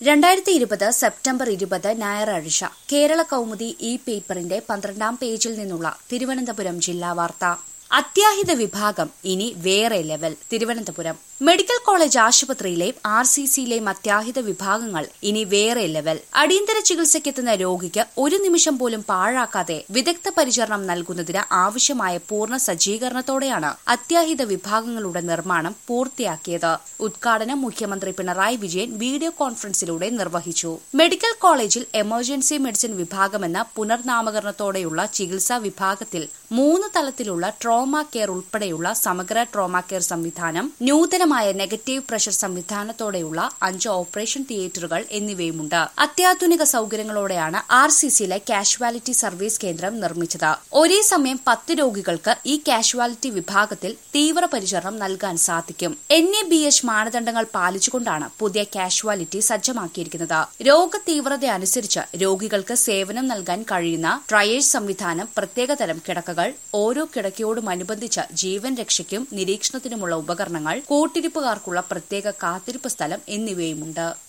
രണ്ടായിരത്തി ഇരുപത് സെപ്റ്റംബർ ഇരുപത് ഞായറാഴ്ച കേരള കൗമുദി ഈ പേപ്പറിന്റെ പന്ത്രണ്ടാം പേജിൽ നിന്നുള്ള തിരുവനന്തപുരം ജില്ലാ വാർത്ത അത്യാഹിത വിഭാഗം ഇനി വേറെ ലെവൽ തിരുവനന്തപുരം മെഡിക്കൽ കോളേജ് ആശുപത്രിയിലെയും ആർ സി സിയിലെയും അത്യാഹിത വിഭാഗങ്ങൾ ഇനി വേറെ ലെവൽ അടിയന്തര ചികിത്സയ്ക്കെത്തുന്ന രോഗിക്ക് ഒരു നിമിഷം പോലും പാഴാക്കാതെ വിദഗ്ധ പരിചരണം നൽകുന്നതിന് ആവശ്യമായ പൂർണ്ണ സജ്ജീകരണത്തോടെയാണ് അത്യാഹിത വിഭാഗങ്ങളുടെ നിർമ്മാണം പൂർത്തിയാക്കിയത് ഉദ്ഘാടനം മുഖ്യമന്ത്രി പിണറായി വിജയൻ വീഡിയോ കോൺഫറൻസിലൂടെ നിർവഹിച്ചു മെഡിക്കൽ കോളേജിൽ എമർജൻസി മെഡിസിൻ വിഭാഗമെന്ന പുനർനാമകരണത്തോടെയുള്ള ചികിത്സാ വിഭാഗത്തിൽ മൂന്ന് തലത്തിലുള്ള ട്രോമ കെയർ ഉൾപ്പെടെയുള്ള സമഗ്ര ട്രോമ കെയർ സംവിധാനം നൂതനമായ നെഗറ്റീവ് പ്രഷർ സംവിധാനത്തോടെയുള്ള അഞ്ച് ഓപ്പറേഷൻ തിയേറ്ററുകൾ എന്നിവയുമുണ്ട് അത്യാധുനിക സൌകര്യങ്ങളോടെയാണ് ആർ സി സിയിലെ കാഷ്വാലിറ്റി സർവീസ് കേന്ദ്രം നിർമ്മിച്ചത് ഒരേ സമയം പത്ത് രോഗികൾക്ക് ഈ കാഷ്വാലിറ്റി വിഭാഗത്തിൽ തീവ്ര പരിചരണം നൽകാൻ സാധിക്കും എൻ എ ബി എച്ച് മാനദണ്ഡങ്ങൾ പാലിച്ചുകൊണ്ടാണ് പുതിയ കാഷ്വാലിറ്റി സജ്ജമാക്കിയിരിക്കുന്നത് രോഗ തീവ്രത അനുസരിച്ച് രോഗികൾക്ക് സേവനം നൽകാൻ കഴിയുന്ന ട്രയേഴ്സ് സംവിധാനം പ്രത്യേകതരം കിടക്കകൾ ഓരോ കിടക്കയോടുമനുബന്ധിച്ച് ജീവൻ രക്ഷയ്ക്കും നിരീക്ഷണത്തിനുമുള്ള ഉപകരണങ്ങൾ കൂട്ടിരിപ്പുകാർക്കുള്ള പ്രത്യേക കാത്തിരിപ്പ് സ്ഥലം എന്നിവയുമുണ്ട്